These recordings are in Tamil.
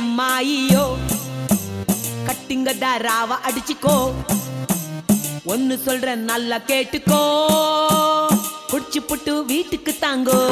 அம்மாயியோ கட்டிங்க ராவ அடிச்சுக்கோ ஒன்னு சொல்றேன் நல்லா கேட்டுக்கோ குடிச்சு புட்டு வீட்டுக்கு தாங்கோ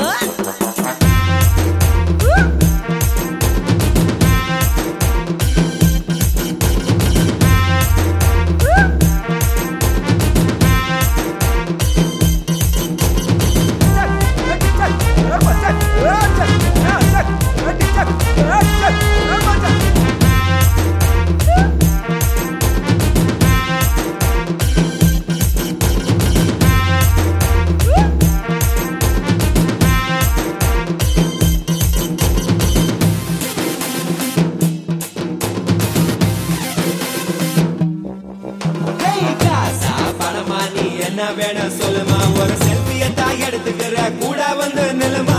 காசா பணமா நீ என்ன வேணும் சொல்லுமா ஒரு செல்ஃபிய தான் எடுத்துக்கிற கூட வந்து நிலுமா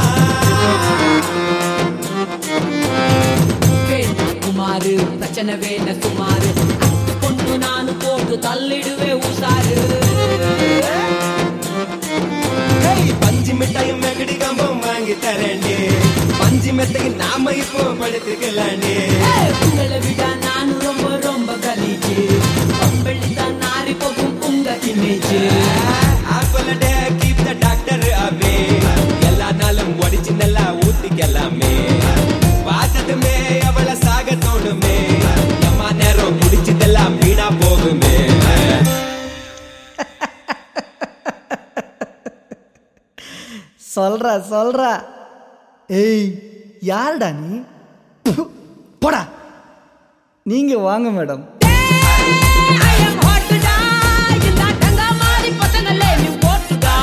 வேணா குமாரு பிரச்சனை வேண சுமாரு அத்து கொண்டு நானு போட்டு தள்ளிடுவே உசாரு ஏய், பஞ்சு மிட்டாயும் மெகடி கம்பம் வாங்கி தரேன்டி பஞ்சு மெத்தைக்கு நாம இப்போ படுத்துக்கலாண்டி ஏய், உங்களை விட நானு ரொம்ப ரொம்ப கலீஜு கம்பளி தான் நாரி போகும் உங்க image apple day keep the doctor away எல்லா நாளும் ஒடிச்சு நல்லா ஊத்திக்கலாமே பார்த்ததுமே அவள சாக தோணுமே எம்மா நேரம் முடிச்சதெல்லாம் வீணா போகுமே சொல்றா சொல்றா ஏய் யாருடா நீ ப்பு, போடா நீங்க வாங்க madam I am hot to die. இந்த டங்கா மாறி பசங்களே நீ போட்டுடா.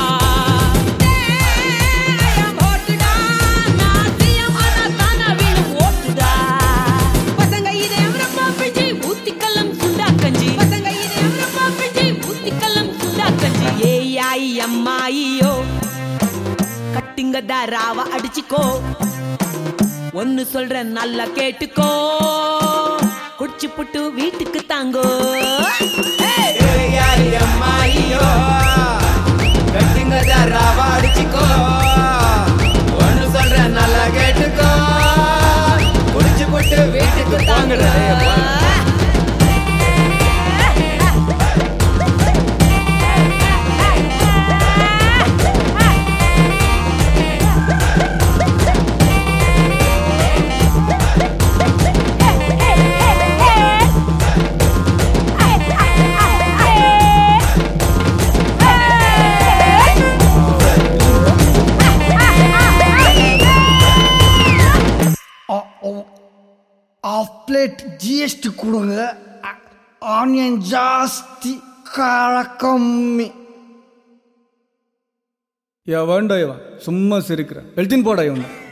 I am hot to die. நான் CM ஆனா தானா வேணும் ஓட்டுடா. பசங்க இதயம் ரொம்ப பிஞ்சு, ஊத்திக்கலம் சுண்டா கஞ்சி. பசங்க இதயம் ரொம்ப பிஞ்சு, ஊத்திக்கலம் சுண்டா கஞ்சி. ஏய் ஆய் அம்மாயியோ கட்டிங்க ராவ அடிச்சுக்கோ ஒன்னு சொல்றேன் நல்லா கேட்டுக்கோ குடிச்சு புட்டு வீட்டுக்கு தாங்கோ ஏய்! யாரு அம்மாயியோ கட்டிங்க தராவா அடிச்சுக்கோ ஒன்னு சொல்றேன் நல்லா கேட்டுக்கோ குடிச்சு போட்டு வீட்டுக்கு தாங்கடா ஆஃப் பிளேட் ஜிஎஸ்டி கொடுங்க ஆனியன் ஜாஸ்தி கார கம்மி எவன்டா இவன் சும்மா சிரிக்கிறேன் எழுத்தின் போடா இவன்